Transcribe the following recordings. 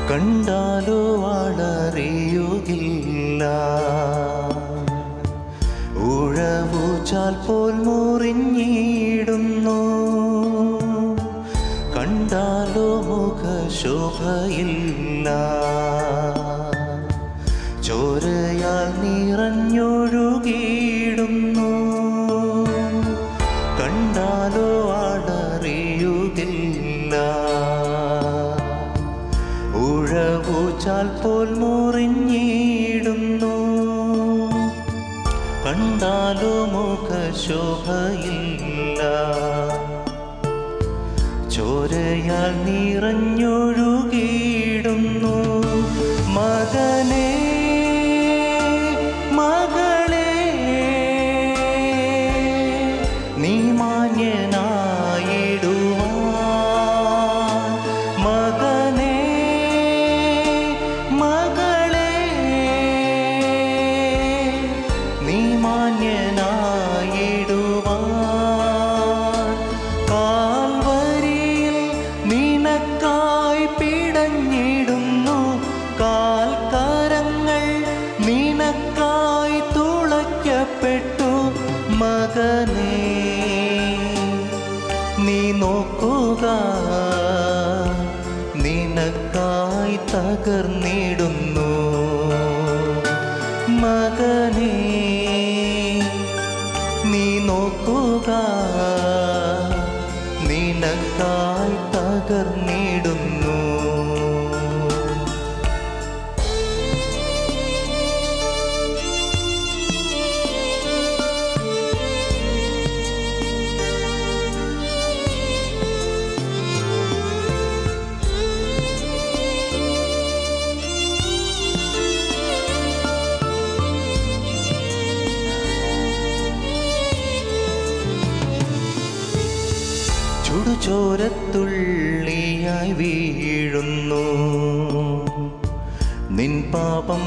കണ്ടാലോ വളറിയുകില്ല ഉഴവുചാൽ പോൽ മുറിഞ്ഞിടുന്നു കണ്ടാലോ മുഖശോഭയില്ല ചോരയാൽ നിറഞ്ഞൊഴുകിയിടുന്നു കണ്ടാലോ അടറിയുകില്ല ഉഴവുചാൽ പോൽ മുറിഞ്ഞിടുന്നു കണ്ടാലോ മുഖശോഭയില്ല ചോരയാൽ നിറഞ്ഞൊഴുകിയിടുന്നു മകനേ മകളേ നീ മാന്യനായിടുവാൻ മകനേ മകളേ നീ മാന്യനായിടുവാൻ കാൽവരിയിൽ നിനക്കായി പിടഞ്ഞിടുന്നു കാൽക്കരങ്ങൾ നിനക്കായി തുളയ്ക്കപ്പെട്ടു മകനേ നീ നോക്കുക നിനക്കായി തകർന്നിടുന്നു മകനേ നീ നോക്കുക നിനക്കായി തകർന്നിടുന്നു ചുടുചോരത്തുള്ളിയായി വീഴുന്നു നിൻ പാപം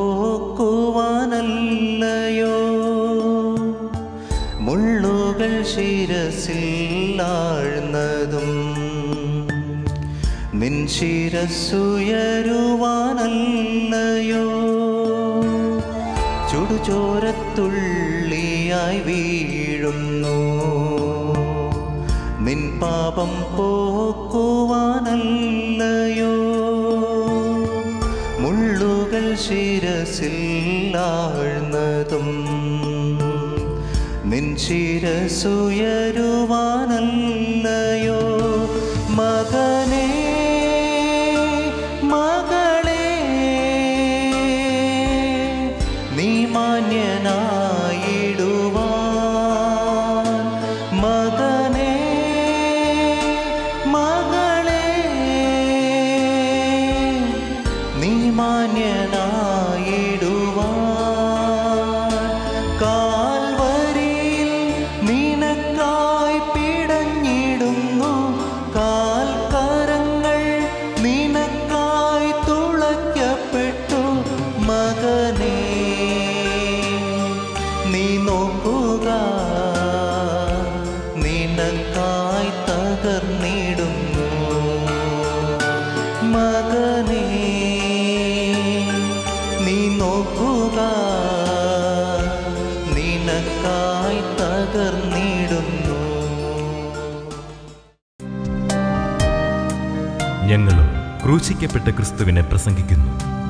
പോക്കുവാനല്ലയോ മുള്ളുകൾ ശിരസിൽ ആഴ്ന്നതും നിൻ ശിരസ്സുയരുവാനല്ലയോ ചുടുചോരത്തുള്ളിയായി വീഴുന്നു നിൻ പാപം പോക്കുവാനല്ലയോ മുള്ളുകൾ ശിരസിൽ ആഴ്ന്നതും നിൻ ശിരസുയരുവാനല്ലയോ മകനേ മകളേ നീ മാന്യനായിടുവാൻ മകനേ മകളേ നീ മാന്യനായിടുവാൻ കാൽവരിയിൽ നിനക്കായി പിടഞ്ഞിടുന്നു കാൽക്കരങ്ങൾ നിനക്കായി തുളയ്ക്കപ്പെട്ടു മകനേ നീ നോക്കുക നിനക്കായി തകർന്നിടുന്നു മകനേ നീ നോക്കുക നിനക്കായി തകർന്നിടുന്നു ഞങ്ങളും ക്രൂശിക്കപ്പെട്ട ക്രിസ്തുവിനെ പ്രസംഗിക്കുന്നു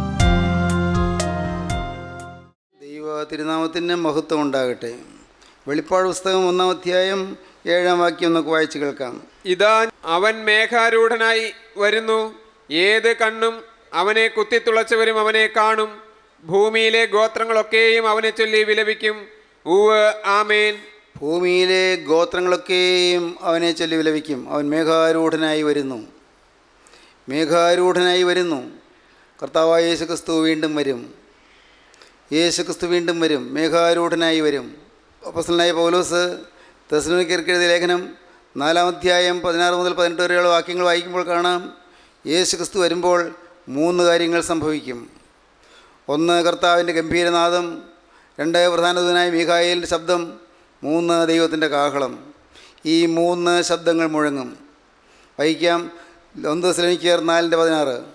ദൈവ തിരുനാമത്തിന് മഹത്വം ഉണ്ടാകട്ടെ വെളിപ്പാട് പുസ്തകം ഒന്നാം അധ്യായം ഏഴാം വാക്യം നമുക്ക് വായിച്ചു കേൾക്കാം ഇതാ അവൻ മേഘാരൂഢനായി വരുന്നു ഏത് കണ്ണും അവനെ കുത്തിത്തുളച്ചവരും അവനെ കാണും ഭൂമിയിലെ ഗോത്രങ്ങളൊക്കെയും അവനെ ചൊല്ലി വിലപിക്കും ഊവ് ആമേൻ ഭൂമിയിലെ ഗോത്രങ്ങളൊക്കെയും അവനെ ചൊല്ലി വിലപിക്കും അവൻ മേഘാരൂഢനായി വരുന്നു മേഘാരൂഢനായി വരുന്നു കർത്താവായ യേശു ക്രിസ്തു വീണ്ടും വരും യേശു ക്രിസ്തു വീണ്ടും വരും മേഘാരൂഢനായി വരും അപ്പസ്തലനായ പൗലോസ് തെസ്ലോനിക്കർക്ക് എഴുതിയ ലേഖനം നാലാം അധ്യായം പതിനാറ് മുതൽ പതിനെട്ട് വരെയുള്ള വാക്യങ്ങൾ വായിക്കുമ്പോൾ കാണാം യേശു ക്രിസ്തു വരുമ്പോൾ മൂന്ന് കാര്യങ്ങൾ സംഭവിക്കും ഒന്ന് കർത്താവിൻ്റെ ഗംഭീരനാദം രണ്ട് പ്രധാനതനായ മീഖായേലിൻ്റെ ശബ്ദം മൂന്ന് ദൈവത്തിൻ്റെ കാഹളം ഈ മൂന്ന് ശബ്ദങ്ങൾ മുഴങ്ങും വഹിക്കാം ഒന്ന് ശ്രമിക്കർ നാലിൻ്റെ പതിനാറ്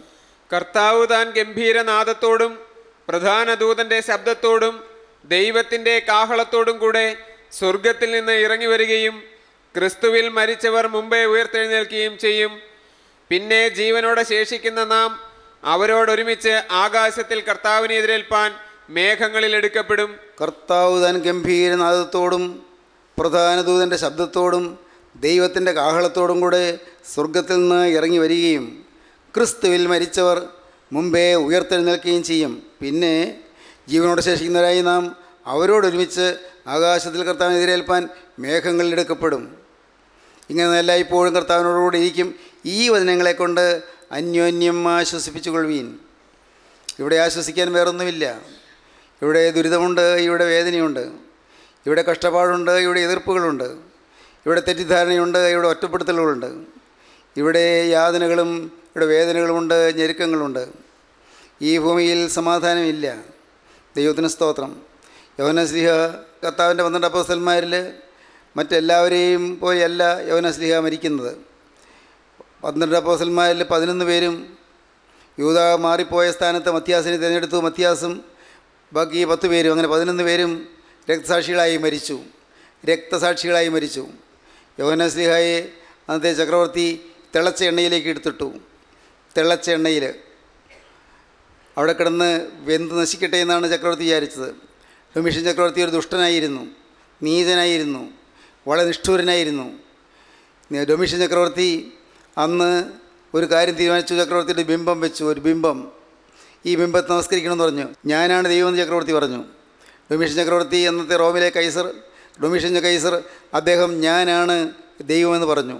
കർത്താവ് താൻ ഗംഭീരനാദത്തോടും പ്രധാന ദൂതന്റെ ശബ്ദത്തോടും ദൈവത്തിന്റെ കാഹളത്തോടും കൂടെ സ്വർഗത്തിൽ നിന്ന് ഇറങ്ങി വരികയും ക്രിസ്തുവിൽ മരിച്ചവർ മുമ്പേ ഉയർത്തെഴുന്നേൽക്കുകയും ചെയ്യും പിന്നെ ജീവനോടെ ശേഷിക്കുന്ന നാം അവരോടൊരുമിച്ച് ആകാശത്തിൽ കർത്താവിനെ എതിരേൽപ്പാൻ മേഘങ്ങളിൽ എടുക്കപ്പെടും കർത്താവ് താൻ ഗംഭീരനാദത്തോടും പ്രധാന ദൂതൻ്റെ ശബ്ദത്തോടും ദൈവത്തിൻ്റെ കാഹളത്തോടും കൂടെ സ്വർഗത്തിൽ നിന്ന് ഇറങ്ങി വരികയും ക്രിസ്തുവിൽ മരിച്ചവർ മുമ്പേ ഉയർത്തെഴുന്നേൽക്കുകയും ചെയ്യും പിന്നെ ജീവനോടെ ശേഷിക്കുന്നവരായി നാം അവരോടൊരുമിച്ച് ആകാശത്തിൽ കർത്താവിനെ എതിരേൽപ്പാൻ മേഘങ്ങളിൽ എടുക്കപ്പെടും ഇങ്ങനെ എല്ലായ്പ്പോഴും കർത്താവിനോടുകൂടി ഇരിക്കും ഈ വചനങ്ങളെ കൊണ്ട് അന്യോന്യം ആശ്വസിപ്പിച്ചു കൊള്ളുവീൻ ഇവിടെ ആശ്വസിക്കാൻ വേറൊന്നുമില്ല ഇവിടെ ദുരിതമുണ്ട് ഇവിടെ വേദനയുണ്ട് ഇവിടെ കഷ്ടപ്പാടുണ്ട് ഇവിടെ എതിർപ്പുകളുണ്ട് ഇവിടെ തെറ്റിദ്ധാരണയുണ്ട് ഇവിടെ ഒറ്റപ്പെടുത്തലുകളുണ്ട് ഇവിടെ യാതനകളും ഇവിടെ വേദനകളുമുണ്ട് ഞെരുക്കങ്ങളുണ്ട് ഈ ഭൂമിയിൽ സമാധാനമില്ല ദൈവത്തിന് സ്തോത്രം യവനസ്ലിഹ കർത്താവിൻ്റെ പന്ത്രണ്ട് അപ്പോസ്റ്റന്മാരിൽ മറ്റെല്ലാവരെയും പോലെയല്ല യവനസ്ലിഹ മരിക്കുന്നത് പന്ത്രണ്ട് അപ്പോസ്റ്റന്മാരിൽ പതിനൊന്ന് പേരും യൂത മാറിപ്പോയ സ്ഥാനത്ത് മത്യാസിനെ തിരഞ്ഞെടുത്തു മത്യാസും ബാക്കി പത്ത് പേരും അങ്ങനെ പതിനൊന്ന് പേരും രക്തസാക്ഷികളായി മരിച്ചു രക്തസാക്ഷികളായി മരിച്ചു യോഹനസ്ലിഹായെ അന്നത്തെ ചക്രവർത്തി തിളച്ച എണ്ണയിലേക്ക് എടുത്തിട്ടു തിളച്ച എണ്ണയിൽ അവിടെ കിടന്ന് വെന്ത് നശിക്കട്ടെ എന്നാണ് ചക്രവർത്തി വിചാരിച്ചത് ഡൊമിഷൻ ചക്രവർത്തി ഒരു ദുഷ്ടനായിരുന്നു നീചനായിരുന്നു വളരെ നിഷ്ഠൂരനായിരുന്നു ഡൊമിഷൻ ചക്രവർത്തി അന്ന് ഒരു കാര്യം തീരുമാനിച്ചു ചക്രവർത്തിയുടെ ബിംബം വെച്ചു ഒരു ബിംബം ഈ ബിംബത്തെ നമസ്കരിക്കണമെന്ന് പറഞ്ഞു ഞാനാണ് ദൈവമെന്ന് ചക്രവർത്തി പറഞ്ഞു ഡൊമിഷൻ ചക്രവർത്തി അന്നത്തെ റോമിലെ കൈസർ ഡൊമിഷൻ കൈസർ അദ്ദേഹം ഞാനാണ് ദൈവമെന്ന് പറഞ്ഞു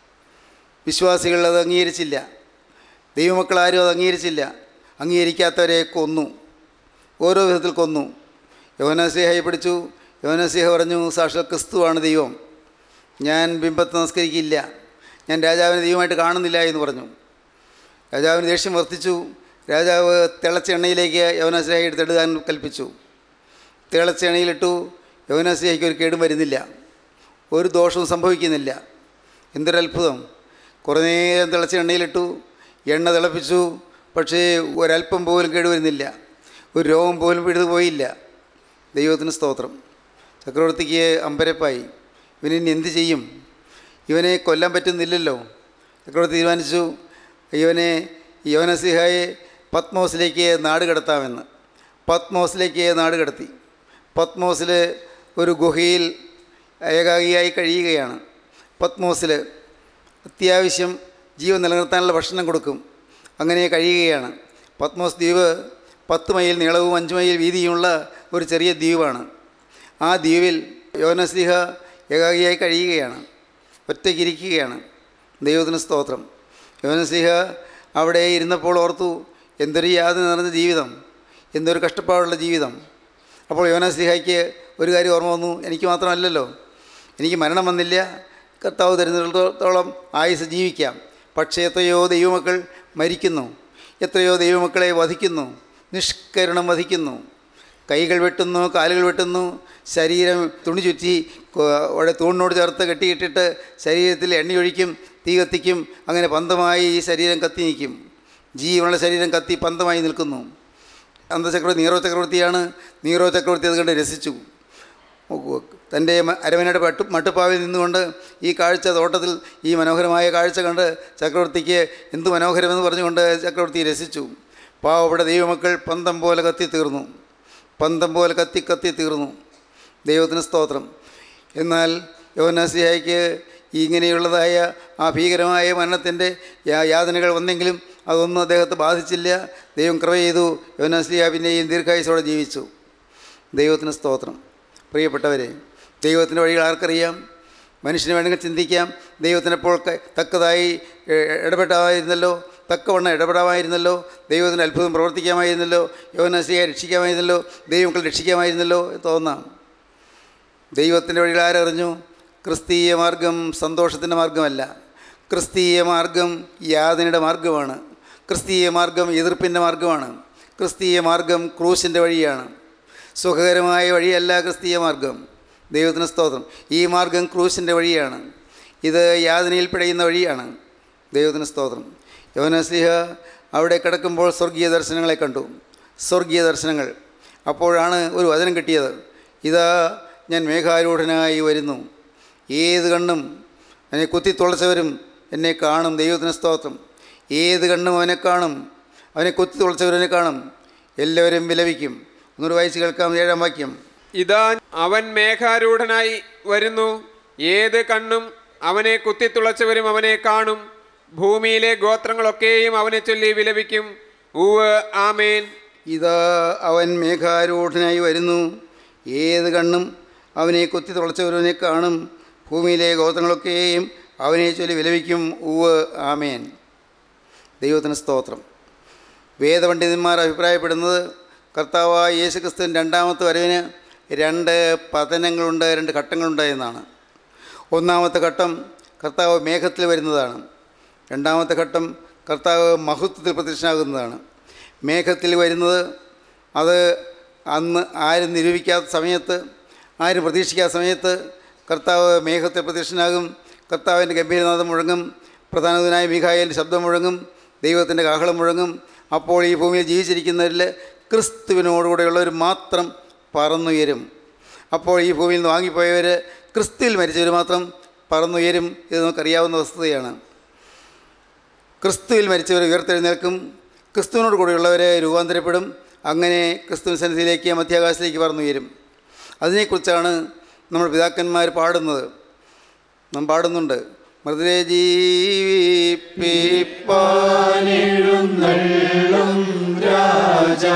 വിശ്വാസികൾ അത് അംഗീകരിച്ചില്ല ദൈവമക്കളാരും അത് അംഗീകരിച്ചില്ല അംഗീകരിക്കാത്തവരെ കൊന്നു ഓരോ വിധത്തിൽ കൊന്നു യോനസിഹയെ പിടിച്ചു യോനസിഹ പറഞ്ഞു സാക്ഷാൽ ക്രിസ്തുവാണ് ദൈവം ഞാൻ ബിംബത്തെ നമസ്കരിക്കില്ല ഞാൻ രാജാവിനെ ദൈവമായിട്ട് കാണുന്നില്ല എന്ന് പറഞ്ഞു രാജാവിന് ദേഷ്യം വർദ്ധിച്ചു രാജാവ് തിളച്ച എണ്ണയിലേക്ക് യവനാശ്രയെ എടുത്തിടാൻ കൽപ്പിച്ചു തിളച്ച എണ്ണയിലിട്ടു യവനാശ്രയ്ക്ക് ഒരു കേടും വരുന്നില്ല ഒരു ദോഷവും സംഭവിക്കുന്നില്ല എന്തൊരത്ഭുതം കുറേ നേരം തിളച്ച എണ്ണയിലിട്ടു എണ്ണ തിളപ്പിച്ചു പക്ഷേ ഒരല്പം പോലും കേടുവരുന്നില്ല ഒരു രോഗം പോലും പിഴുതു പോയില്ല ദൈവത്തിന് സ്തോത്രം ചക്രവർത്തിക്ക് അമ്പരപ്പായി ഇവനിനി എന്ത് ചെയ്യും ഇവനെ കൊല്ലാൻ പറ്റുന്നില്ലല്ലോ ചക്രവർത്തി തീരുമാനിച്ചു ഇവനെ യോനസിഹായെ പത്മോസിലേക്ക് നാട് കടത്താമെന്ന് പത്മോസിലേക്ക് നാട് കടത്തി പത്മോസിൽ ഒരു ഗുഹയിൽ ഏകാഗിയായി കഴിയുകയാണ് പത്മോസിൽ അത്യാവശ്യം ജീവൻ നിലനിർത്താനുള്ള ഭക്ഷണം കൊടുക്കും അങ്ങനെ കഴിയുകയാണ് പത്മോസ് ദ്വീപ് പത്ത് മൈൽ നീളവും അഞ്ച് മൈൽ വീതിയുമുള്ള ഒരു ചെറിയ ദ്വീപാണ് ആ ദ്വീപിൽ യോനസ്ലിഹ ഏകാഗിയായി കഴിയുകയാണ് ഒറ്റയ്ക്കിരിക്കുകയാണ് ദൈവത്തിന് സ്തോത്രം യോനസ്ലിഹ അവിടെ ഇരുന്നപ്പോൾ ഓർത്തു എന്തൊരു യാതന നിറഞ്ഞ ജീവിതം എന്തൊരു കഷ്ടപ്പാടുള്ള ജീവിതം അപ്പോൾ യോനസ്ലിഹയ്ക്ക് ഒരു കാര്യം ഓർമ്മ വന്നു എനിക്ക് മാത്രമല്ലല്ലോ എനിക്ക് മരണം വന്നില്ല കർത്താവ് തരുന്നിടത്തോളം ആയുസ് ജീവിക്കാം പക്ഷേ എത്രയോ ദൈവമക്കൾ മരിക്കുന്നു എത്രയോ ദൈവമക്കളെ വധിക്കുന്നു നിഷ്കരണം വധിക്കുന്നു കൈകൾ വെട്ടുന്നു കാലുകൾ വെട്ടുന്നു ശരീരം തുണി ചുറ്റി കൊ- അവിടെ തൂണിനോട് ചേർത്ത് കെട്ടിയിട്ടിട്ട് ശരീരത്തിൽ എണ്ണയൊഴിക്കും തീ കത്തിക്കും അങ്ങനെ പന്തമായി ഈ ശരീരം കത്തി നിൽക്കും ജീവനുള്ള ശരീരം കത്തി പന്തമായി നിൽക്കുന്നു അന്തചക്രവർത്തി നീറോ ചക്രവർത്തിയാണ് നീറോ ചക്രവർത്തി അത് കണ്ട് രസിച്ചു തൻ്റെ മ- അരമനയുടെ പട്ടു മട്ടുപ്പാവിൽ നിന്നുകൊണ്ട് ഈ കാഴ്ച തോട്ടത്തിൽ ഈ മനോഹരമായ കാഴ്ച കണ്ട് ചക്രവർത്തിക്ക് എന്ത് മനോഹരമെന്ന് പറഞ്ഞുകൊണ്ട് ചക്രവർത്തി രസിച്ചു പാവപ്പെട്ട ദൈവമക്കൾ പന്തം പോലെ കത്തി തീർന്നു പന്തം പോലെ കത്തി കത്തി തീർന്നു ദൈവത്തിന് സ്തോത്രം എന്നാൽ യോനാസിഹായ്ക്ക് ഇങ്ങനെയുള്ളതായ ആ ഭീകരമായ മരണത്തിൻ്റെ യാ- യാതനകൾ വന്നെങ്കിലും അതൊന്നും അദ്ദേഹത്തെ ബാധിച്ചില്ല ദൈവം കൃപ ചെയ്തു യോനാസ്ലിയ പിന്നെയും ദീർഘായുസോടെ ജീവിച്ചു ദൈവത്തിന് സ്തോത്രം പ്രിയപ്പെട്ടവരെ ദൈവത്തിൻ്റെ വഴികൾ ആർക്കറിയാം മനുഷ്യന് വേണമെങ്കിൽ ചിന്തിക്കാം ദൈവത്തിനെപ്പോൾ ക- തക്കതായി എ- ഇടപെടാമായിരുന്നല്ലോ തക്കവണ്ണം ഇടപെടാമായിരുന്നല്ലോ ദൈവത്തിന് അത്ഭുതം പ്രവർത്തിക്കാമായിരുന്നല്ലോ യോനസിയെ രക്ഷിക്കാമായിരുന്നല്ലോ ദൈവങ്ങൾ രക്ഷിക്കാമായിരുന്നല്ലോ എന്ന് തോന്നാം ദൈവത്തിൻ്റെ വഴികൾ ആരറിഞ്ഞു ക്രിസ്തീയ മാർഗം സന്തോഷത്തിൻ്റെ മാർഗമല്ല ക്രിസ്തീയ മാർഗം യാതനയുടെ മാർഗമാണ് ക്രിസ്തീയ മാർഗം എതിർപ്പിൻ്റെ മാർഗമാണ് ക്രിസ്തീയ മാർഗം ക്രൂശിൻ്റെ വഴിയാണ് സുഖകരമായ വഴിയല്ല ക്രിസ്തീയ മാർഗം ദൈവത്തിന് സ്തോത്രം ഈ മാർഗം ക്രൂശിൻ്റെ വഴിയാണ് ഇത് യാതനയിൽ പിടയുന്ന വഴിയാണ് ദൈവത്തിന് സ്തോത്രം യോനസ്ലിഹ അവിടെ കിടക്കുമ്പോൾ സ്വർഗീയ ദർശനങ്ങളെ കണ്ടു സ്വർഗീയ ദർശനങ്ങൾ അപ്പോഴാണ് ഒരു വചനം കിട്ടിയത് ഇതാ ഞാൻ മേഘാരൂഢനായി വരുന്നു ഏത് കണ്ണും എന്നെ കുത്തി തുളച്ചവരും എന്നെ കാണും ദൈവത്തിന് സ്തോത്രം ഏത് കണ്ണും അവനെ കാണും അവനെ കുത്തി തുളച്ചവരനെ കാണും എല്ലാവരും വിലപിക്കും ഒന്നുകൂടി വായിച്ച് കേൾക്കാം ഏഴാം വാക്യം ഇതാ അവൻ മേഘാരൂഢനായി വരുന്നു ഏത് കണ്ണും അവനെ കുത്തിത്തുളച്ചവരും അവനെ കാണും ഭൂമിയിലെ ഗോത്രങ്ങളൊക്കെയും അവനെ ചൊല്ലി വിലപിക്കും ഊവ് ആമേൻ ഇതാ അവൻ മേഘാരൂഢനായി വരുന്നു ഏത് കണ്ണും അവനെ കുത്തി തുളച്ചവരവനെ കാണും ഭൂമിയിലെ ഗോത്രങ്ങളൊക്കെയും അവനെ ചൊല്ലി വിലപിക്കും ഉവ് ആമേൻ ദൈവത്തിന് സ്തോത്രം വേദപണ്ഡിതന്മാർ അഭിപ്രായപ്പെടുന്നത് കർത്താവായ യേശു ക്രിസ്തുവിൻ രണ്ടാമത്തെ വരവിന് രണ്ട് പതനങ്ങളുണ്ട് രണ്ട് ഘട്ടങ്ങളുണ്ട് എന്നാണ് ഒന്നാമത്തെ ഘട്ടം കർത്താവ് മേഘത്തിൽ വരുന്നതാണ് രണ്ടാമത്തെ ഘട്ടം കർത്താവ് മഹത്വത്തിൽ പ്രത്യക്ഷനാകുന്നതാണ് മേഘത്തിൽ വരുന്നത് അത് അന്ന് ആരും നിരൂപിക്കാത്ത സമയത്ത് ആരും പ്രതീക്ഷിക്കാത്ത സമയത്ത് കർത്താവ് മേഘത്തിൽ പ്രത്യക്ഷനാകും കർത്താവിൻ്റെ ഗംഭീരനാഥം മുഴങ്ങും പ്രധാനതനായ മിഖായേലിൻ്റെ ശബ്ദം മുഴങ്ങും ദൈവത്തിൻ്റെ കാഹളം മുഴങ്ങും അപ്പോൾ ഈ ഭൂമിയിൽ ജീവിച്ചിരിക്കുന്നവരിൽ ക്രിസ്തുവിനോടുകൂടെയുള്ളവർ മാത്രം പറന്നുയരും അപ്പോൾ ഈ ഭൂമിയിൽ നിന്ന് വാങ്ങിപ്പോയവർ ക്രിസ്തുവിൽ മരിച്ചവർ മാത്രം പറന്നുയരും ഇത് നമുക്കറിയാവുന്ന വസ്തുതയാണ് ക്രിസ്തുവിൽ മരിച്ചവർ ഉയർത്തെഴുന്നേൽക്കും ക്രിസ്തുവിനോട് കൂടെയുള്ളവരെ രൂപാന്തരപ്പെടും അങ്ങനെ ക്രിസ്തു സന്നിധിയിലേക്ക് മധ്യാകാശത്തിലേക്ക് പറന്നുയരും അതിനെക്കുറിച്ചാണ് നമ്മൾ പിതാക്കന്മാർ പാടുന്നത് നാം പാടുന്നുണ്ട് മൃതരെ ജീവിപ്പിപ്പാനെഴുന്നള്ളും രാജാ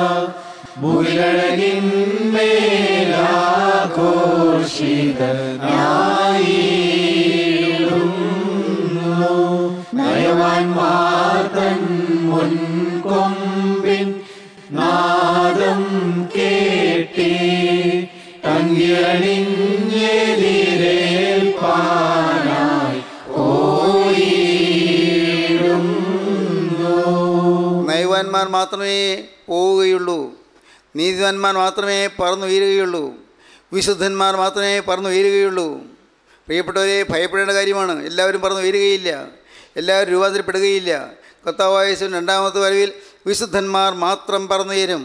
നയവാന്മാർ മാത്രമേ പോവുകയുള്ളൂ നീതിവാന്മാർ മാത്രമേ പറന്നുയരുകയുള്ളൂ വിശുദ്ധന്മാർ മാത്രമേ പറന്നുയരുകയുള്ളൂ പ്രിയപ്പെട്ടവരെ ഭയപ്പെടേണ്ട കാര്യമാണ് എല്ലാവരും പറന്നുയരുകയില്ല എല്ലാവരും രൂപാന്തരപ്പെടുകയില്ല കർത്താവായസും രണ്ടാമത്തെ വരവിൽ വിശുദ്ധന്മാർ മാത്രം പറന്നുയരും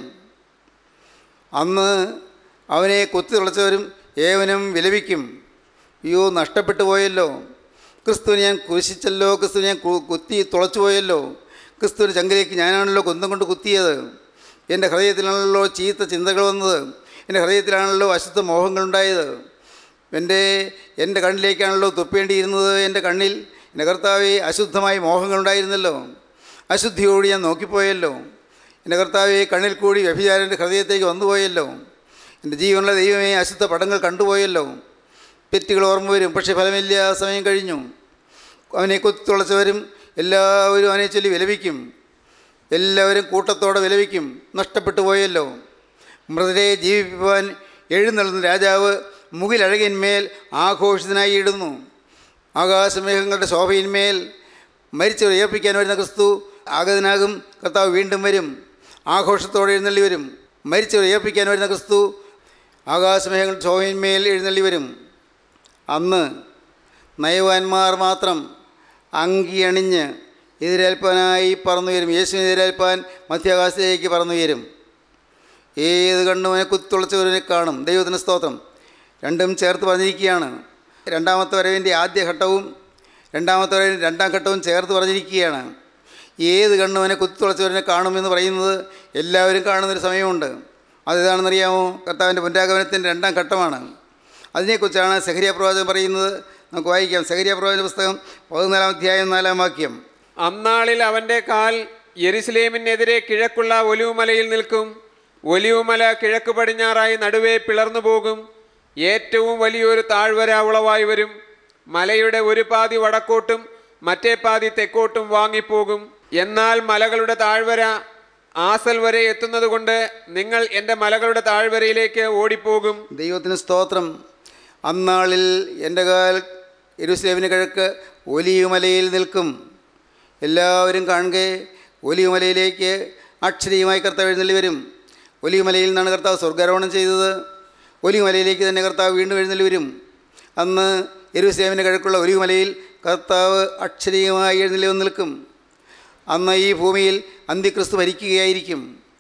അന്ന് അവനെ കൊത്തി തുളച്ചവരും ഏവനും വിലപിക്കും അയ്യോ നഷ്ടപ്പെട്ടു പോയല്ലോ ക്രിസ്തുവിനെ ഞാൻ കുരിശിച്ചല്ലോ ക്രിസ്തുവിനെ ഞാൻ കു- കുത്തി തുളച്ചു പോയല്ലോ ക്രിസ്തുവിൻ്റെ ചങ്കിലേക്ക് ഞാനാണല്ലോ കുന്തം കൊണ്ട് കുത്തിയത് എൻ്റെ ഹൃദയത്തിലാണല്ലോ ചീത്ത ചിന്തകൾ വന്നത് എൻ്റെ ഹൃദയത്തിലാണല്ലോ അശുദ്ധ മോഹങ്ങളുണ്ടായത് എൻ്റെ എൻ്റെ കണ്ണിലേക്കാണല്ലോ തുപ്പേണ്ടിയിരുന്നത് എൻ്റെ കണ്ണിൽ എൻ്റെ കർത്താവെ അശുദ്ധമായ മോഹങ്ങളുണ്ടായിരുന്നല്ലോ അശുദ്ധിയോട് ഞാൻ നോക്കിപ്പോയല്ലോ എൻ്റെ കർത്താവെ കണ്ണിൽ കൂടി വ്യഭിചാരൻ്റെ ഹൃദയത്തേക്ക് വന്നുപോയല്ലോ എൻ്റെ ജീവനുള്ള ദൈവമേ അശുദ്ധ പടങ്ങൾ കണ്ടുപോയല്ലോ തെറ്റുകൾ ഓർമ്മ വരും പക്ഷേ ഫലമില്ല ആ സമയം കഴിഞ്ഞു അവനെ കുത്തുളച്ചവരും എല്ലാവരും അവനെ ചൊല്ലി വിലപിക്കും എല്ലാവരും കൂട്ടത്തോടെ വിലപിക്കും നഷ്ടപ്പെട്ടു പോയല്ലോ മൃതരെ ജീവിപ്പിക്കുവാൻ എഴുന്നള്ളുന്ന രാജാവ് മുകിലഴകിന്മേൽ ആഘോഷിതനായി ഇടുന്നു ആകാശമേഘങ്ങളുടെ ശോഭയിന്മേൽ മരിച്ചവർ ഉയർപ്പിക്കാൻ വരുന്ന ക്രിസ്തു ആഗതനാകും കർത്താവ് വീണ്ടും വരും ആഘോഷത്തോടെ എഴുന്നള്ളി വരും മരിച്ചവർ ഉയർപ്പിക്കാൻ വരുന്ന ക്രിസ്തു ആകാശമേഘങ്ങളുടെ ശോഭയിന്മേൽ എഴുന്നള്ളി വരും അന്ന് നയവാന്മാർ മാത്രം അങ്കിയണിഞ്ഞ് എതിരേൽപ്പാനായി പറന്നുയരും യേശുവിനെ എതിരേൽപ്പാൻ മധ്യാകാശത്തേക്ക് പറന്നുയരും ഏത് കണ്ണുവനെ കുത്തുളച്ചവരെ കാണും ദൈവത്തിന് സ്തോത്രം രണ്ടും ചേർത്ത് പറഞ്ഞിരിക്കുകയാണ് രണ്ടാമത്തെ വരവിൻ്റെ ആദ്യ ഘട്ടവും രണ്ടാമത്തെ വരവിൻ്റെ രണ്ടാം ഘട്ടവും ചേർത്ത് പറഞ്ഞിരിക്കുകയാണ് ഏത് കണ്ണുവനെ കുത്തുളച്ചവരെ കാണുമെന്ന് പറയുന്നത് എല്ലാവരും കാണുന്നൊരു സമയമുണ്ട് അതേതാണെന്നറിയാമോ കർത്താവിൻ്റെ പുനരാഗമനത്തിൻ്റെ രണ്ടാം ഘട്ടമാണ് അതിനെക്കുറിച്ചാണ് സഹരിയ പ്രവാചകൻ പറയുന്നത് നമുക്ക് വായിക്കാം സഹരിയ പ്രവാചക പുസ്തകം പതിനാലാം അധ്യായം നാലാം വാക്യം അന്നാളിൽ അവന്റെ കാൽ യെരുസലേമിനെതിരെ കിഴക്കുള്ള ഒലിവുമലയിൽ നിൽക്കും ഒലിവുമല കിഴക്ക് പടിഞ്ഞാറായി നടുവേ പിളർന്നു പോകും ഏറ്റവും വലിയൊരു താഴ്വര ഉളവായി വരും മലയുടെ ഒരു പാതി വടക്കോട്ടും മറ്റേ പാതി തെക്കോട്ടും വാങ്ങിപ്പോകും എന്നാൽ മലകളുടെ താഴ്വര ആസൽ വരെ എത്തുന്നതുകൊണ്ട് നിങ്ങൾ എൻ്റെ മലകളുടെ താഴ്വരയിലേക്ക് ഓടിപ്പോകും ദൈവത്തിന് സ്തോത്രം അന്നാളിൽ എൻ്റെ കാൽ എരുസലേമിന് കിഴക്ക് ഒലിയുമലയിൽ നിൽക്കും എല്ലാവരും കാണുക ഒലിയുമലയിലേക്ക് അക്ഷരീയമായി കർത്താവ് എഴുന്നള്ളി വരും ഒലിയുമലയിൽ നിന്നാണ് കർത്താവ് സ്വർഗാരോഹണം ചെയ്തത് ഒലിയുമലയിലേക്ക് തന്നെ കർത്താവ് വീണ്ടും എഴുന്നള്ളി വരും അന്ന് എരുസലേമിന് കിഴക്കുള്ള ഒലിയുമലയിൽ കർത്താവ് അക്ഷരീയമായി എഴുന്നള്ളി വന്ന് നിൽക്കും അന്ന് ഈ ഭൂമിയിൽ അന്ത്യക്രിസ്തു ഭരിക്കുകയായിരിക്കും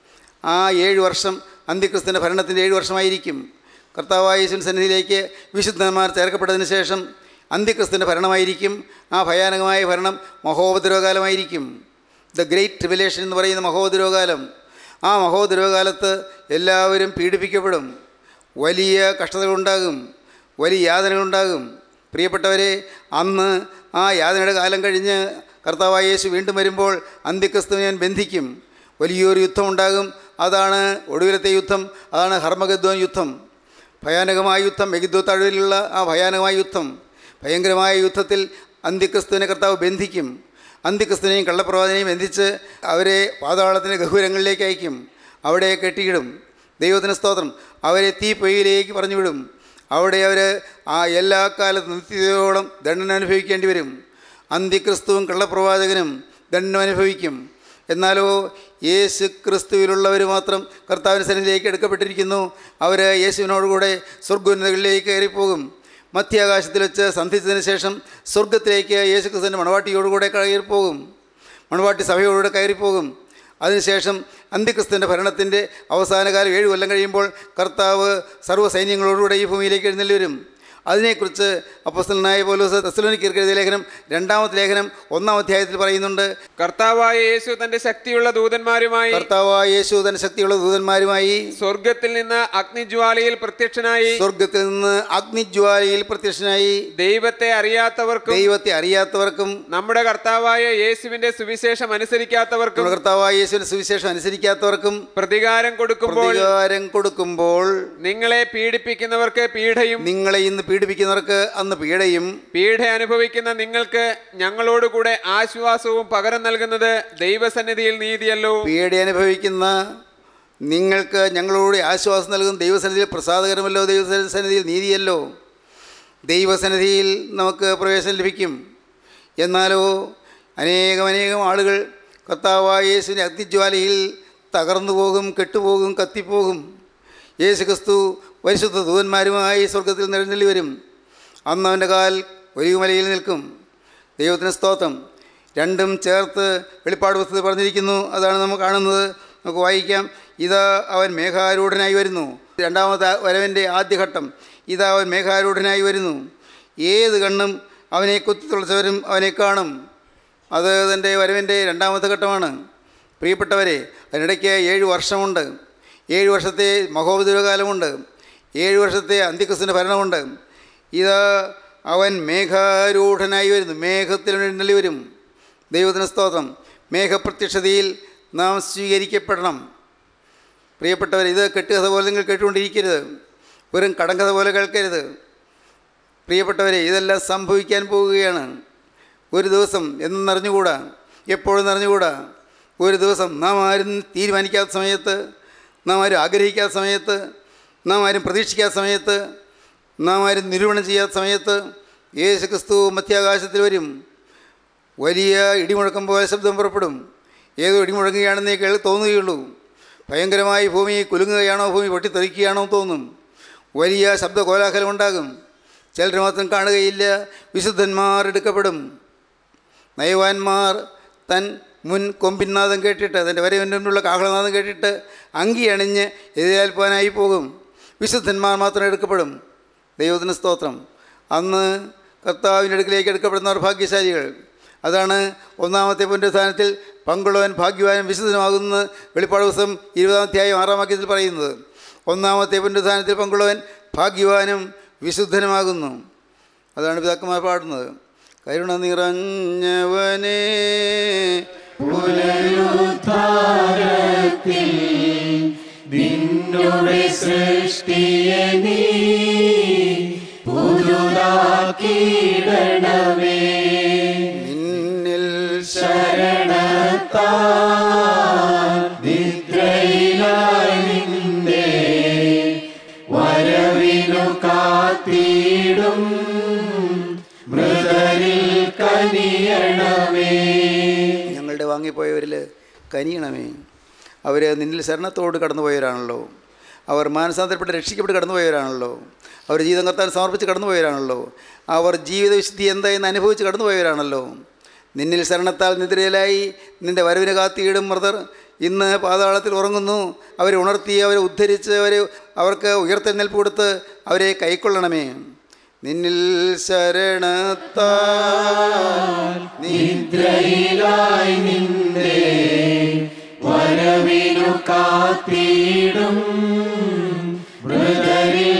ആ ഏഴ് വർഷം അന്ത്യക്രിസ്തുവിൻ്റെ ഭരണത്തിൻ്റെ ഏഴ് വർഷമായിരിക്കും കർത്താവായ യേശുവിൻ സന്നിധിയിലേക്ക് വിശുദ്ധന്മാർ ചേർക്കപ്പെട്ടതിന് ശേഷം അന്ത്യക്രിസ്തുവിൻ്റെ ഭരണമായിരിക്കും ആ ഭയാനകമായ ഭരണം മഹോപദ്രവകാലമായിരിക്കും ദ ഗ്രേറ്റ് ട്രിബുലേഷൻ എന്ന് പറയുന്ന മഹോദരോകാലം ആ മഹോദരോകാലത്ത് എല്ലാവരും പീഡിപ്പിക്കപ്പെടും വലിയ കഷ്ടതകളുണ്ടാകും വലിയ യാതനകളുണ്ടാകും പ്രിയപ്പെട്ടവരെ അന്ന് ആ യാതനയുടെ കാലം കഴിഞ്ഞ് കർത്താവായ യേശു വീണ്ടും വരുമ്പോൾ അന്ത്യക്രിസ്തു ഞാൻ ബന്ധിക്കും വലിയൊരു യുദ്ധമുണ്ടാകും അതാണ് ഒടുവിലത്തെ യുദ്ധം അതാണ് ഹർമഗദ്വൻ യുദ്ധം ഭയാനകമായ യുദ്ധം മെഗിദ്വ താഴ്വരയിലുള്ള ആ ഭയാനകമായ യുദ്ധം ഭയങ്കരമായ യുദ്ധത്തിൽ അന്ത്യക്രിസ്തുവിനെ കർത്താവ് ബന്ധിക്കും അന്ത്യക്രിസ്തുവിനെയും കള്ളപ്രവാചനെയും ബന്ധിച്ച് അവരെ പാതാളത്തിൻ്റെ ഗഹൂരങ്ങളിലേക്ക് അയക്കും അവിടെ കെട്ടിയിടും ദൈവത്തിന് സ്തോത്രം അവരെ തീ പൊയ്യിലേക്ക് പറഞ്ഞു വിടും അവിടെ അവർ ആ എല്ലാ കാലത്തും നിത്യതയോളം ദണ്ഡനം അനുഭവിക്കേണ്ടി വരും അന്ത്യക്രിസ്തുവും കള്ളപ്രവാചകനും ദണ്ഡനം അനുഭവിക്കും എന്നാലോ യേശു ക്രിസ്തുവിലുള്ളവർ മാത്രം കർത്താവിൻ്റെ സന്നിധിയിലേക്ക് എടുക്കപ്പെട്ടിരിക്കുന്നു അവർ യേശുവിനോടുകൂടെ സ്വർഗോന്നതകളിലേക്ക് കയറിപ്പോകും മധ്യാകാശത്തിൽ വെച്ച് സന്ധിച്ചതിന് ശേഷം സ്വർഗത്തിലേക്ക് യേശു ക്രിസ്തുവിൻ്റെ മണവാട്ടിയോടുകൂടെ കയറിപ്പോകും മണവാട്ടി സഭയോടുകൂടെ കയറിപ്പോകും അതിനുശേഷം അന്ത്യക്രിസ്തുവിൻ്റെ ഭരണത്തിൻ്റെ അവസാനകാലം ഏഴ് കൊല്ലം കഴിയുമ്പോൾ കർത്താവ് സർവ്വസൈന്യങ്ങളോടുകൂടെ ഈ ഭൂമിയിലേക്ക് എഴുന്നള്ളി വരും അതിനെക്കുറിച്ച് അപ്പസ്തലനായ പോലീസ് തെസ്സലോനിക്കർക്ക് എഴുതിയ ലേഖനം രണ്ടാമത്തെ ലേഖനം ഒന്നാം അധ്യായത്തിൽ പറയുന്നുണ്ട് കർത്താവായ യേശു തന്റെ ശക്തിയുള്ള ദൂതന്മാരുമായി കർത്താവായ യേശു തന്റെ ശക്തിയുള്ള ദൂതന്മാരുമായി സ്വർഗത്തിൽ നിന്ന് അഗ്നിജ്വാലയിൽ പ്രത്യക്ഷനായി സ്വർഗത്തിൽ നിന്ന് അഗ്നിജ്വാലയിൽ പ്രത്യക്ഷനായി ദൈവത്തെ അറിയാത്തവർക്കും ദൈവത്തെ അറിയാത്തവർക്കും നമ്മുടെ കർത്താവായ യേശുവിന്റെ സുവിശേഷം അനുസരിക്കാത്തവർക്കും നമ്മുടെ കർത്താവായ യേശുവിന്റെ സുവിശേഷം അനുസരിക്കാത്തവർക്കും പ്രതികാരം കൊടുക്കുമ്പോൾ പ്രതികാരം കൊടുക്കുമ്പോൾ നിങ്ങളെ പീഡിപ്പിക്കുന്നവർക്ക് പീഡയും നിങ്ങളെ ഇന്ന് പീഡിപ്പിക്കുന്നവർക്ക് അന്ന് പീഡയും പീഡ അനുഭവിക്കുന്ന നിങ്ങൾക്ക് ഞങ്ങളോടുകൂടെ ആശ്വാസവും പകരം നൽകുന്നത് ദൈവസന്നിധിയിൽ നീതിയല്ലോ പീഡ അനുഭവിക്കുന്ന നിങ്ങൾക്ക് ഞങ്ങളോട് ആശ്വാസം നൽകുന്ന ദൈവസന്നിധിയിൽ പ്രസാദകരമല്ലോ ദൈവസന്നിധിയിൽ നീതിയല്ലോ ദൈവസന്നിധിയിൽ നമുക്ക് പ്രവേശനം ലഭിക്കും എന്നാലോ അനേകം അനേകം ആളുകൾ കർത്താവായ യേശുവിൻ്റെ അഗ്നിജ്വാലയിൽ തകർന്നു പോകും കെട്ടുപോകും കത്തിപ്പോകും യേശു ക്രിസ്തു പരിശുദ്ധ ദൂതന്മാരുമായി സ്വർഗത്തിൽ നിഴഞ്ഞെല്ലി വരും അന്ന് അവൻ്റെ കാൽ ഒലിവുമലയിൽ നിൽക്കും ദൈവത്തിന് സ്തോത്രം രണ്ടും ചേർത്ത് വെളിപ്പാട് പുസ്തകത്തിൽ പറഞ്ഞിരിക്കുന്നു അതാണ് നമ്മൾ കാണുന്നത് നമുക്ക് വായിക്കാം ഇതാ അവൻ മേഘാരൂഢനായി വരുന്നു രണ്ടാമത്തെ വരവിൻ്റെ ആദ്യഘട്ടം ഇതാ അവൻ മേഘാരൂഢനായി വരുന്നു ഏത് കണ്ണും അവനെ കുത്തിത്തുളച്ചവരും അവനെ കാണും അത് തൻ്റെ വരവിൻ്റെ രണ്ടാമത്തെ ഘട്ടമാണ് പ്രിയപ്പെട്ടവരെ അതിനിടയ്ക്ക് ഏഴ് വർഷമുണ്ട് ഏഴ് വർഷത്തെ മഹോപദ്രവകാലമുണ്ട് ഏഴ് വർഷത്തെ അന്ത്യക്രിസ്തുവിൻ്റെ ഭരണമുണ്ട് ഇത് അവൻ മേഘാരൂഢനായി വരുന്നു മേഘത്തിൽ എഴുന്നള്ളി വരും ദൈവത്തിന് സ്തോത്രം മേഘപ്രത്യക്ഷതയിൽ നാം സ്വീകരിക്കപ്പെടണം പ്രിയപ്പെട്ടവർ ഇത് കെട്ടുകഥ പോലെ നിങ്ങൾ കേട്ടുകൊണ്ടിരിക്കരുത് വെറും കടങ്കഥ പോലെ കേൾക്കരുത് പ്രിയപ്പെട്ടവരെ ഇതെല്ലാം സംഭവിക്കാൻ പോവുകയാണ് ഒരു ദിവസം എന്നും അറിഞ്ഞുകൂടാ എപ്പോഴും അറിഞ്ഞുകൂടാ ഒരു ദിവസം നാം ആരും തീരുമാനിക്കാത്ത സമയത്ത് നാം ആരും ആഗ്രഹിക്കാത്ത സമയത്ത് നാം ആരും പ്രതീക്ഷിക്കാത്ത സമയത്ത് നാം ആരും നിരൂപണം ചെയ്യാത്ത സമയത്ത് യേശു ക്രിസ്തു മധ്യാകാശത്തിൽ വരും വലിയ ഇടിമുഴക്കം പോലെ ശബ്ദം പുറപ്പെടും ഏതോ ഇടിമുഴങ്ങുകയാണെന്നേ കേൾ തോന്നുകയുള്ളൂ ഭയങ്കരമായി ഭൂമി കുലുങ്ങുകയാണോ ഭൂമി പൊട്ടിത്തെറിക്കുകയാണോ തോന്നും വലിയ ശബ്ദ കോലാഹലം ഉണ്ടാകും ചിലർ മാത്രം കാണുകയില്ല വിശുദ്ധന്മാർ എടുക്കപ്പെടും നയവാന്മാർ തൻ മുൻ കൊമ്പിൻനാദം കേട്ടിട്ട് തൻ്റെ വരവിൻ്റെ മുന്നിലുള്ള കാഹളനാദം കേട്ടിട്ട് അങ്കി അണിഞ്ഞ് എതിരേൽപ്പാനായി പോകും വിശുദ്ധന്മാർ മാത്രം എടുക്കപ്പെടും ദൈവത്തിന് സ്തോത്രം അന്ന് കർത്താവിൻ്റെ അടുക്കിലേക്ക് എടുക്കപ്പെടുന്നവർ ഭാഗ്യശാലികൾ അതാണ് ഒന്നാമത്തെ പുനരുത്ഥാനത്തിൽ പങ്കുള്ളവൻ ഭാഗ്യവാനും വിശുദ്ധനുമാകുന്ന വെളിപ്പാട് ദിവസം ഇരുപതാം അധ്യായം ആറാം വാക്യത്തിൽ പറയുന്നത് ഒന്നാമത്തെ പുനരുത്ഥാനത്തിൽ പങ്കുള്ളവൻ ഭാഗ്യവാനും വിശുദ്ധനുമാകുന്നു അതാണ് പിതാക്കന്മാർ പാടുന്നത് കരുണ നിറഞ്ഞവനേ നിന്നുടെ സൃഷ്ടിയെ നീ പുതുതാക്കിയിടണമേ നിന്നിൽ ശരണത്താ നിദ്രയിലായി നിന്റെ വരവിനു കാത്തിടും മൃതരിൽ കനിയണമേ ഞങ്ങളുടെ വാങ്ങിപ്പോയവരിൽ കനിയണമേ അവർ നിന്നിൽ ശരണത്തോട് കടന്നുപോയവരാണല്ലോ അവർ മാനസാന്തരപ്പെട്ട് രക്ഷിക്കപ്പെട്ട് കടന്നുപോയവരാണല്ലോ അവർ ജീവിതം കർത്താൻ സമർപ്പിച്ച് കടന്നുപോയവരാണല്ലോ അവർ ജീവിത വിശുദ്ധി എന്തായെന്ന് അനുഭവിച്ച് കടന്നുപോയവരാണല്ലോ നിന്നിൽ ശരണത്താൽ നിദ്രയിലായി നിന്റെ വരവിന് കാത്തിയിടും മൃതർ ഇന്ന് പാതാളത്തിൽ ഉറങ്ങുന്നു അവരെ ഉണർത്തി അവരെ ഉദ്ധരിച്ച് അവരെ അവർക്ക് ഉയർത്തെഴുന്നേൽപ്പ് കൊടുത്ത് അവരെ കൈക്കൊള്ളണമേ നിന്നിൽ ശരണത്താൽ നിദ്രയിലായി നിന്റെ വരവിനു കാത്തിടും മൃതരിൽ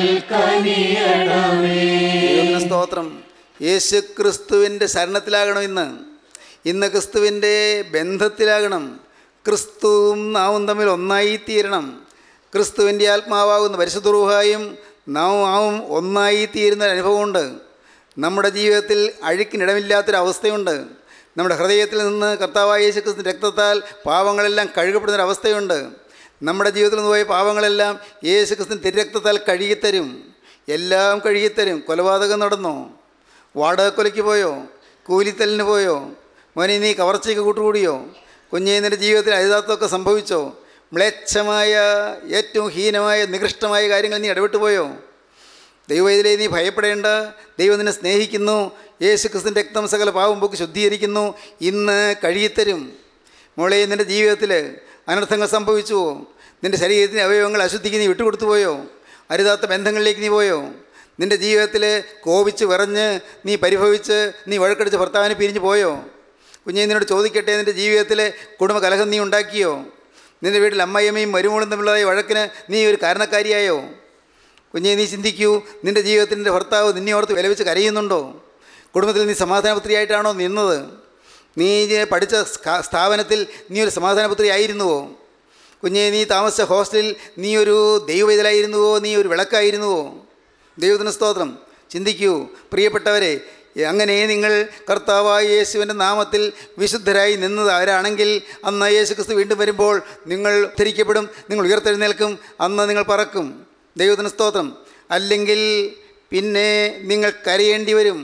കനിയണമേ ദൈവത്തിന് സ്തോത്രം യേശു ക്രിസ്തുവിൻ്റെ ശരണത്തിലാകണം ഇന്ന് ഇന്ന് ക്രിസ്തുവിൻ്റെ ബന്ധത്തിലാകണം ക്രിസ്തുവും നാവും തമ്മിൽ ഒന്നായി തീരണം ക്രിസ്തുവിൻ്റെ ആത്മാവാകുന്ന പരിശുദ്ധ നാവും ആവും ഒന്നായി തീരുന്ന ഒരു അനുഭവമുണ്ട് നമ്മുടെ ജീവിതത്തിൽ അഴുക്കിനിടമില്ലാത്തൊരവസ്ഥയുണ്ട് നമ്മുടെ ഹൃദയത്തിൽ നിന്ന് കർത്താവായ യേശു ക്രിസ്തു രക്തത്താൽ പാവങ്ങളെല്ലാം കഴുകപ്പെടുന്നൊരവസ്ഥയുണ്ട് നമ്മുടെ ജീവിതത്തിൽ നിന്ന് പോയ പാവങ്ങളെല്ലാം യേശു ക്രിസ്തു തിരക്തത്താൽ കഴുകിത്തരും എല്ലാം കഴുകിത്തരും കൊലപാതകം നടന്നോ വാടകക്കൊലയ്ക്ക് പോയോ കൂലിത്തലിന് പോയോ മോനെ നീ കവർച്ചയ്ക്ക് കൂട്ടുകൂടിയോ കുഞ്ഞേ നിൻ്റെ ജീവിതത്തിൽ അരുതാത്തൊക്കെ സംഭവിച്ചോ മ്ലേച്ഛമായ ഏറ്റവും ഹീനമായ നികൃഷ്ടമായ കാര്യങ്ങൾ നീ ഇടപെട്ട് പോയോ ദൈവത്തിലെ നീ ഭയപ്പെടേണ്ട ദൈവം നിന്നെ സ്നേഹിക്കുന്നു യേശു ക്രിസ്തുവിൻ്റെ രക്തം സകല പാവം പോക്ക് ശുദ്ധീകരിക്കുന്നു ഇന്ന് കഴുകിത്തരും മോളെ നിൻ്റെ ജീവിതത്തിൽ അനർത്ഥങ്ങൾ സംഭവിച്ചുവോ നിൻ്റെ ശരീരത്തിന് അവയവങ്ങൾ അശുദ്ധിക്ക് നീ വിട്ടുകൊടുത്തു പോയോ അരുതാത്ത ബന്ധങ്ങളിലേക്ക് നീ പോയോ നിൻ്റെ ജീവിതത്തിൽ കോപിച്ച് വിറഞ്ഞ് നീ പരിഭവിച്ച് നീ വഴക്കടിച്ച് ഭർത്താവിനെ പിരിഞ്ഞു പോയോ കുഞ്ഞെ നിന്നോട് ചോദിക്കട്ടെ നിൻ്റെ ജീവിതത്തിൽ കുടുംബ കലഹം നീ ഉണ്ടാക്കിയോ നിൻ്റെ വീട്ടിൽ അമ്മയമ്മയും മരുമോളും തമ്മിലുള്ളതായ വഴക്കിന് നീ ഒരു കാരണക്കാരിയായോ കുഞ്ഞെ നീ ചിന്തിക്കൂ നിൻ്റെ ജീവിതത്തിൽ നിൻ്റെ ഭർത്താവ് നിന്നെ ഓർത്ത് വിലവെച്ച് കരയുന്നുണ്ടോ കുടുംബത്തിൽ നീ സമാധാനപുത്രിയായിട്ടാണോ നിന്നത് നീ പഠിച്ച സ്ഥാ- സ്ഥാപനത്തിൽ നീ ഒരു സമാധാനപുത്രി ആയിരുന്നുവോ കുഞ്ഞെ നീ താമസിച്ച ഹോസ്റ്റലിൽ നീ ഒരു ദൈവവേദലായിരുന്നുവോ നീ ഒരു വിളക്കായിരുന്നുവോ ദൈവത്തിന് സ്തോത്രം ചിന്തിക്കൂ പ്രിയപ്പെട്ടവരെ അങ്ങനെ നിങ്ങൾ കർത്താവായ യേശുവിൻ്റെ നാമത്തിൽ വിശുദ്ധരായി നിന്നത് ആരാണെങ്കിൽ അന്ന് യേശു ക്രിസ്തു വീണ്ടും വരുമ്പോൾ നിങ്ങൾ ധരിക്കപ്പെടും നിങ്ങൾ ഉയർത്തെഴുന്നേൽക്കും അന്ന് നിങ്ങൾ പറക്കും ദൈവത്തിന് സ്തോത്രം അല്ലെങ്കിൽ പിന്നെ നിങ്ങൾ കരയേണ്ടി വരും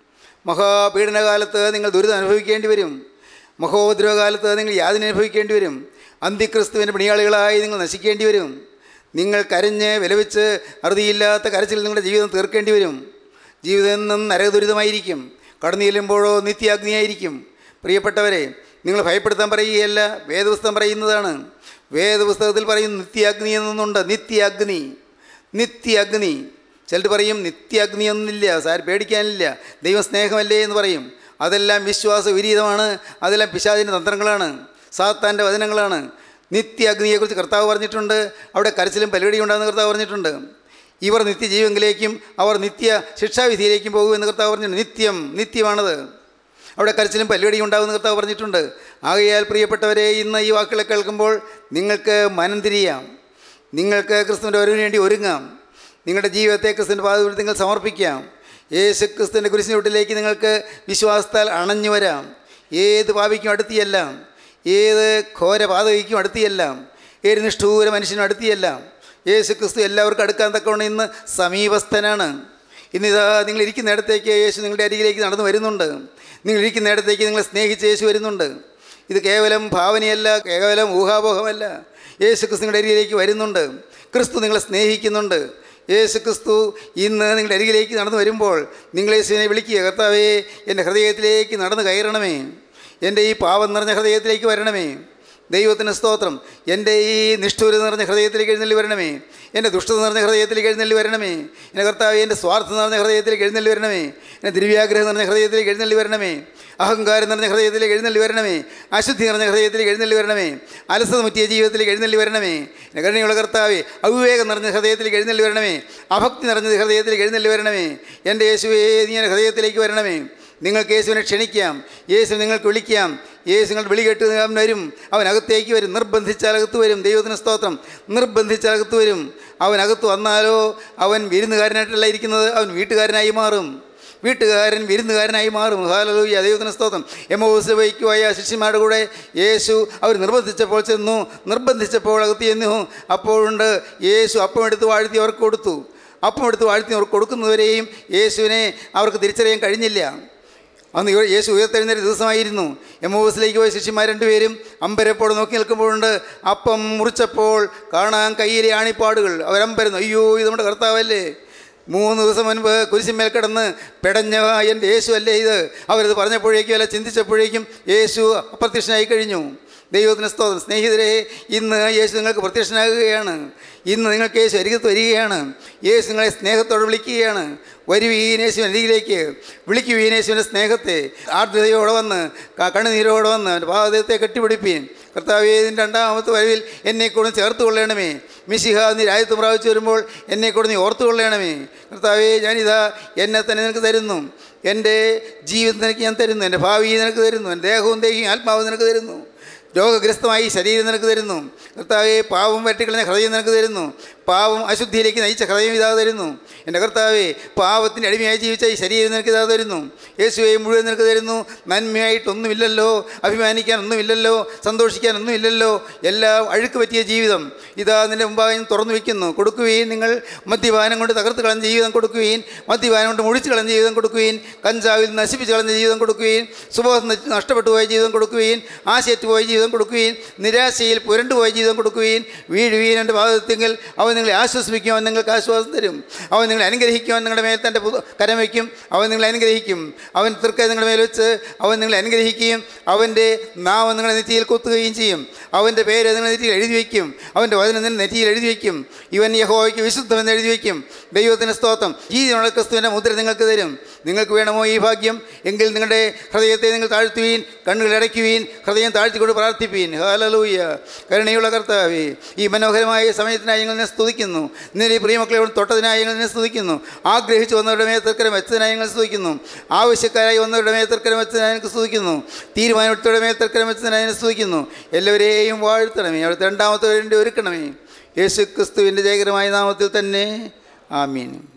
മഹാപീഡനകാലത്ത് നിങ്ങൾ ദുരിതം അനുഭവിക്കേണ്ടി വരും മഹോദ്രവകാലത്ത് നിങ്ങൾ യാതന അനുഭവിക്കേണ്ടി വരും അന്തിക്രിസ്തുവിൻ്റെ പണിയാളികളായി നിങ്ങൾ നശിക്കേണ്ടി വരും നിങ്ങൾ കരഞ്ഞ് വിലപിച്ച് അറുതിയില്ലാത്ത കരച്ചിൽ നിങ്ങളുടെ ജീവിതം തീർക്കേണ്ടി വരും ജീവിതം എന്നും നരകദുരിതമായിരിക്കും കടന്നു ചെല്ലുമ്പോഴോ നിത്യാഗ്നിയായിരിക്കും പ്രിയപ്പെട്ടവരെ നിങ്ങൾ ഭയപ്പെടുത്താൻ പറയുകയല്ല വേദപുസ്തകം പറയുന്നതാണ് വേദപുസ്തകത്തിൽ പറയുന്നു നിത്യാഗ്നി എന്നൊന്നുണ്ട് നിത്യാഗ്നി നിത്യാഗ്നി ചിലർ പറയും നിത്യാഗ്നിയൊന്നുമില്ല സാർ പേടിക്കാനില്ല ദൈവം സ്നേഹമല്ലേ എന്ന് പറയും അതെല്ലാം വിശ്വാസ വിരീതമാണ് അതെല്ലാം പിശാചിൻ്റെ തന്ത്രങ്ങളാണ് സാത്താൻ്റെ വചനങ്ങളാണ് നിത്യാഗ്നിയെക്കുറിച്ച് കർത്താവ് പറഞ്ഞിട്ടുണ്ട് അവിടെ കരച്ചിലും പരിപാടിയും ഉണ്ടാകുന്ന കർത്താവ് പറഞ്ഞിട്ടുണ്ട് ഇവർ നിത്യജീവങ്കിലേക്കും അവർ നിത്യ ശിക്ഷാവിധിയിലേക്കും പോകുമെന്ന് കർത്താവ് പറഞ്ഞിട്ടുണ്ട് നിത്യം നിത്യമാണത് അവിടെ കരച്ചിലും പല്ലുവടിയും ഉണ്ടാകുമെന്ന് കർത്താവ് പറഞ്ഞിട്ടുണ്ട് ആകയാൽ പ്രിയപ്പെട്ടവരെ ഇന്ന് ഈ വാക്കുകളെ കേൾക്കുമ്പോൾ നിങ്ങൾക്ക് മനം തിരിയാം നിങ്ങൾക്ക് ക്രിസ്തുവിൻ്റെ വരവിന് വേണ്ടി ഒരുങ്ങാം നിങ്ങളുടെ ജീവിതത്തെ ക്രിസ്തുവിൻ്റെ പാതയിൽ നിങ്ങൾ സമർപ്പിക്കാം യേശു ക്രിസ്തുവിൻ്റെ കുരിശിൻ്റെ വീട്ടിലേക്ക് നിങ്ങൾക്ക് വിശ്വാസത്താൽ അണഞ്ഞു വരാം ഏത് പാപിക്കും അടുത്തിയെല്ലാം ഏത് ഘോര പാതകിക്കും അടുത്തിയെല്ലാം ഏത് നിഷ്ഠൂര മനുഷ്യനും അടുത്തിയെല്ലാം യേശു ക്രിസ്തു എല്ലാവർക്കും അടുക്കാൻ തക്കവണ്ണം ഇന്ന് സമീപസ്ഥനാണ് ഇന്നിതാ നിങ്ങൾ ഇരിക്കുന്നിടത്തേക്ക് യേശു നിങ്ങളുടെ അരികിലേക്ക് നടന്നു വരുന്നുണ്ട് നിങ്ങൾ ഇരിക്കുന്നിടത്തേക്ക് നിങ്ങളെ സ്നേഹിച്ച് യേശു വരുന്നുണ്ട് ഇത് കേവലം ഭാവനയല്ല കേവലം ഊഹാപോഹമല്ല യേശു ക്രിസ്തു നിങ്ങളുടെ അരികിലേക്ക് വരുന്നുണ്ട് ക്രിസ്തു നിങ്ങളെ സ്നേഹിക്കുന്നുണ്ട് യേശു ക്രിസ്തു ഇന്ന് നിങ്ങളുടെ അരികിലേക്ക് നടന്നു വരുമ്പോൾ നിങ്ങൾ യേശുവിനെ വിളിക്കുക കർത്താവേ എൻ്റെ ഹൃദയത്തിലേക്ക് നടന്നു കയറണമേ എൻ്റെ ഈ പാവം നിറഞ്ഞ ഹൃദയത്തിലേക്ക് വരണമേ ദൈവത്തിന് സ്തോത്രം എൻ്റെ ഈ നിഷ്ഠൂര നിറഞ്ഞ ഹൃദയത്തിലേക്ക് എഴുന്നള്ളി വരണമേ എൻ്റെ ദുഷ്ടത നിറഞ്ഞ ഹൃദയത്തിലേക്ക് എഴുന്നള്ളി വരണമേ എൻ്റെ കർത്താവ് എൻ്റെ സ്വാർത്ഥം നിറഞ്ഞ ഹൃദയത്തിലേക്ക് എഴുന്നള്ളി വരണമേ എൻ്റെ ദിവ്യാഗ്രഹം നിറഞ്ഞ ഹൃദയത്തിലേക്ക് എഴുന്നള്ളി വരണമേ അഹങ്കാരം നിറഞ്ഞ ഹൃദയത്തിലേക്ക് എഴുന്നള്ളി വരണമേ അശുദ്ധി നിറഞ്ഞ ഹൃദയത്തിലേക്ക് എഴുന്നള്ളി വരണമേ അലസത മുറ്റിയ ജീവിതത്തിലേക്ക് എഴുന്നള്ളി വരണമേ എൻ്റെ കരുണയുള്ള കർത്താവേ അവിവേകം നിറഞ്ഞ ഹൃദയത്തിലേക്ക് എഴുന്നള്ളി വരണമേ അഭക്തി നിറഞ്ഞ ഹൃദയത്തിലേക്ക് എഴുന്നള്ളി വരണമേ എൻ്റെ യേശുവേ നീ എൻ്റെ ഹൃദയത്തിലേക്ക് വരണമേ നിങ്ങൾക്ക് യേശുവിനെ ക്ഷണിക്കാം യേശു നിങ്ങൾക്ക് വിളിക്കാം യേശു നിങ്ങൾ വിളി കേട്ട് അവൻ വരും അവൻ അകത്തേക്ക് വരും നിർബന്ധിച്ചാൽ അകത്ത് വരും ദൈവത്തിന് സ്തോത്രം നിർബന്ധിച്ചാൽ അകത്ത് വരും അവൻ അകത്ത് വന്നാലോ അവൻ വിരുന്നുകാരനായിട്ടല്ല ഇരിക്കുന്നത് അവൻ വീട്ടുകാരനായി മാറും വീട്ടുകാരൻ വിരുന്നുകാരനായി മാറും ഹാലലൂയ ദൈവത്തിന് സ്തോത്രം എമോസ് വഹിക്കുവായ ശിഷ്യന്മാരുടെ കൂടെ യേശു അവർ നിർബന്ധിച്ചപ്പോൾ ചെന്നു നിർബന്ധിച്ചപ്പോൾ അകത്ത് ചെന്നു അപ്പോഴുണ്ട് യേശു അപ്പം എടുത്ത് വാഴ്ത്തി അവർക്ക് കൊടുത്തു അപ്പം എടുത്ത് വാഴ്ത്തി അവർക്ക് കൊടുക്കുന്നവരെയും യേശുവിനെ അവർക്ക് തിരിച്ചറിയാൻ കഴിഞ്ഞില്ല അന്ന് ഇവർ യേശു ഉയർത്തെഴുന്നേറ്റ ദിവസമായിരുന്നു എമോസിലേക്ക് പോയ ശിഷ്യന്മാർ രണ്ടുപേരും അമ്പരപ്പോട് നോക്കി നിൽക്കുമ്പോഴുണ്ട് അപ്പം മുറിച്ചപ്പോൾ കാണാൻ കയ്യിലെ ആണിപ്പാടുകൾ അവരമ്പരുന്നു അയ്യോ ഇത് നമ്മുടെ കർത്താവല്ലേ മൂന്ന് ദിവസം മുൻപ് കുരിശിന്മേൽ കിടന്ന് പെടഞ്ഞ എൻ്റെ യേശു അല്ലേ ഇത് അവരത് പറഞ്ഞപ്പോഴേക്കും അല്ല ചിന്തിച്ചപ്പോഴേക്കും യേശു അപ്രത്യക്ഷനായി കഴിഞ്ഞു ദൈവത്തിന് സ്തോത്രം സ്നേഹിതരെ ഇന്ന് യേശു നിങ്ങൾക്ക് പ്രത്യക്ഷനാകുകയാണ് ഇന്ന് നിങ്ങൾക്ക് യേശു അരികത്ത് വരികയാണ് യേശു നിങ്ങളെ സ്നേഹത്തോടെ വിളിക്കുകയാണ് വരുവീൻ യേശുവിൻ അരികിലേക്ക് വിളിക്കുവീൻ യേശുവിൻ്റെ സ്നേഹത്തെ ആർദ്രതയോടെ വന്ന് ക- കണ്ണുനീരോടെ വന്ന് അവൻ്റെ പാദത്തെ കെട്ടിപ്പിടിപ്പീൻ കർത്താവേ ഇതിൻ്റെ രണ്ടാമത്തെ വരവിൽ എന്നെ കൂടെ ചേർത്ത് കൊള്ളണമേ മിശിഹ നീ രാജ്യത്ത് പ്രാപിച്ചു വരുമ്പോൾ എന്നെ കൂടെ നീ ഓർത്തു കൊള്ളണമേ കർത്താവേ ഞാനിതാ എന്നെ തന്നെ നിനക്ക് തരുന്നു എൻ്റെ ജീവിതം നിനക്ക് ഞാൻ തരുന്നു എൻ്റെ ഭാവി നിനക്ക് തരുന്നു എൻ്റെ ദേഹവും ദേഹിയും ആത്മാവും നിനക്ക് തരുന്നു രോഗഗ്രസ്തമായി ശരീരം നിനക്ക് തരുന്നു കർത്താവെ പാവം വെട്ടിക്കളഞ്ഞ ഹൃദയം നിനക്ക് തരുന്നു പാവം അശുദ്ധിയിലേക്ക് നയിച്ച ഹൃദയം ഇതാ തരുന്നു എൻ്റെ കർത്താവെ പാവത്തിൻ്റെ അടിമയായി ജീവിച്ച ഈ ശരീരം നിനക്ക് ഇതാ തരുന്നു യേശുവെ മുഴുവൻ നിനക്ക് തരുന്നു നന്മയായിട്ടൊന്നുമില്ലല്ലോ അഭിമാനിക്കാനൊന്നുമില്ലല്ലോ സന്തോഷിക്കാനൊന്നുമില്ലല്ലോ എല്ലാം അഴുക്ക് പറ്റിയ ജീവിതം ഇതാ നിൻ്റെ മുമ്പാകെ ഞാൻ തുറന്നു വയ്ക്കുന്നു കൊടുക്കുകയും നിങ്ങൾ മദ്യപാനം കൊണ്ട് തകർത്ത് കളഞ്ഞ ജീവിതം കൊടുക്കുകയും മദ്യപാനം കൊണ്ട് മുഴിച്ച് കളഞ്ഞ ജീവിതം കൊടുക്കുകയും കഞ്ചാവിൽ നശിപ്പിച്ച് കളഞ്ഞ ജീവിതം കൊടുക്കുകയും സുബോധം നശി- നഷ്ടപ്പെട്ടു പോയ ജീവിതം കൊടുക്കുകയും ആശയറ്റ് പോയ ജീവിതം കൊടുക്കുകയും നിരാശയിൽ പുരണ്ടുപോയ ജീവിതം കൊടുക്കുകയും വീഴുകയും എൻ്റെ ഭാഗത്തെങ്കിൽ അവൻ നിങ്ങളെ ആശ്വസിപ്പിക്കും അവൻ നിങ്ങൾക്ക് ആശ്വാസം തരും അവൻ നിങ്ങളെ അനുഗ്രഹിക്കും അവൻ നിങ്ങളുടെ മേൽ തൻ്റെ പുതു കരം വയ്ക്കും അവൻ നിങ്ങളെ അനുഗ്രഹിക്കും അവൻ തൃക്ക നിങ്ങളുടെ മേൽ വെച്ച് അവൻ നിങ്ങളെ അനുഗ്രഹിക്കുകയും അവൻ്റെ നാമം നിങ്ങളുടെ നെറ്റിയിൽ കൊത്തുകയും ചെയ്യും അവൻ്റെ പേര് നിങ്ങളുടെ നെറ്റിയിൽ എഴുതി വയ്ക്കും അവൻ്റെ വചനം നിങ്ങളുടെ നെറ്റിയിൽ എഴുതി വയ്ക്കും ഇവൻ യഹോവയ്ക്ക് വിശുദ്ധമെന്ന് എഴുതി വയ്ക്കും ദൈവത്തിന് സ്തോത്രം ജീവനുള്ള ക്രിസ്തുവിൻ്റെ മുദ്ര നിങ്ങൾക്ക് തരും നിങ്ങൾക്ക് വേണമോ ഈ ഭാഗ്യം എങ്കിൽ നിങ്ങളുടെ ഹൃദയത്തെ നിങ്ങൾ താഴ്ത്തുവീൻ കണ്ണുകൾ അടയ്ക്കുവീൻ ഹൃദയം താഴ്ത്തിക്കൊണ്ട് പ്രാർത്ഥിപ്പീൻ ഹാലലൂയ കരുണയുള്ള കർത്താവേ ഈ മനോഹരമായ സമയത്തിനായി ഞങ്ങൾ നിന്നെ സ്തുതിക്കുന്നു നിന്നെ ഈ പ്രിയമക്കളെ തൊട്ടതിനായി ഞങ്ങൾ നിന്നെ സ്തുതിക്കുന്നു ആഗ്രഹിച്ചു വന്നവരുടെ മേൽ തർക്കരം വെച്ചതിനായി ഞങ്ങൾ സ്തുതിക്കുന്നു ആവശ്യക്കാരായി വന്നവരുടെ മേൽ തർക്കരം വെച്ചതിനായി ഞങ്ങൾക്ക് സ്തുതിക്കുന്നു തീരുമാനമെടുത്തവരുടെ മേൽ തർക്കരം വെച്ചതിനായി ഞങ്ങൾ സ്തുതിക്കുന്നു എല്ലാവരെയും വാഴ്ത്തണമേ അവിടുത്തെ രണ്ടാമത്തെ വേണ്ടി ഒരുക്കണമേ യേശു ക്രിസ്തുവിൻ്റെ ജയകരമായ നാമത്തിൽ തന്നെ ആമീൻ